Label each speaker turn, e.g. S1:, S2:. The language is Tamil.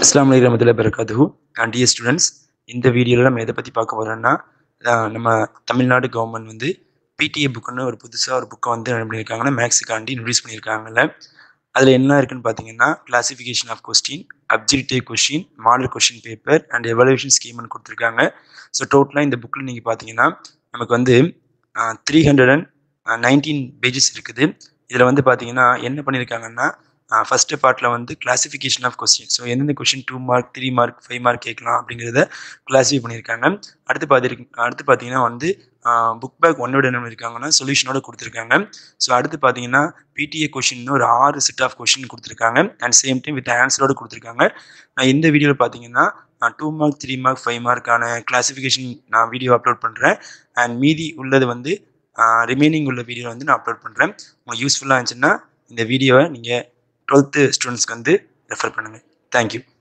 S1: அஸ்லாம் வலைக்கம் வரமத்துல பரகாத்து அண்ட் டியர் ஸ்டூடெண்ட்ஸ் இந்த வீடியோவில் நம்ம எதை பற்றி பார்க்க போகிறோம்னா அஹ் நம்ம தமிழ்நாடு கவர்மெண்ட் வந்து பிடிஏ புக்குன்னு ஒரு புதுசாக ஒரு புக்கை வந்து என்ன பண்ணியிருக்காங்கன்னா மேக்ஸுக்காண்டி இன்ட்ரடியூஸ் பண்ணியிருக்காங்கல்ல அதில் என்ன இருக்குன்னு பார்த்தீங்கன்னா classification of question objective question model question paper and evaluation ஸ்கீம்னு கொடுத்துருக்காங்க ஸோ டோட்டலாக இந்த புக்கில் நீங்கள் பார்த்தீங்கன்னா நமக்கு வந்து three hundred and nineteen pages இருக்குது இதில் வந்து பார்த்தீங்கன்னா என்ன பண்ணியிருக்காங்கன்னா ஃபஸ்ட்டு பார்ட்டில் வந்து கிளாசிஃபிகேஷன் ஆஃப் கொஸ்டின் ஸோ எந்தெந்த question two mark three mark five mark கேட்கலாம் அப்படிங்கிறத கிளாஸிஃபை பண்ணியிருக்காங்க அடுத்து பார்த்துருக்கு அடுத்து பார்த்தீங்கன்னா வந்து புக் பேக் ஒன்னோட என்ன பண்ணியிருக்காங்கன்னா சொல்யூஷனோட கொடுத்துருக்காங்க ஸோ அடுத்து பார்த்தீங்கன்னா பிடிஏ கொஷின் ஒரு ஆறு செட் ஆஃப் கொஷின் கொடுத்துருக்காங்க அண்ட் சேம் டைம் வித் ஆன்சரோட கொடுத்துருக்காங்க நான் இந்த வீடியோவில் பார்த்தீங்கன்னா நான் டூ மார்க் த்ரீ மார்க் ஃபைவ் மார்க்கான கிளாஸிஃபிகேஷன் நான் வீடியோ அப்லோட் பண்ணுறேன் அண்ட் மீதி உள்ளது வந்து ரிமைனிங் உள்ள வீடியோ வந்து நான் அப்லோட் பண்ணுறேன் உங்களுக்கு யூஸ்ஃபுல்லாக இருந்துச்சுன்னா இந்த வீடியோவை நீங்கள் டுவெல்த்து ஸ்டூடெண்ட்ஸ்க்கு வந்து ரெஃபர் பண்ணுங்கள் தேங்க்யூ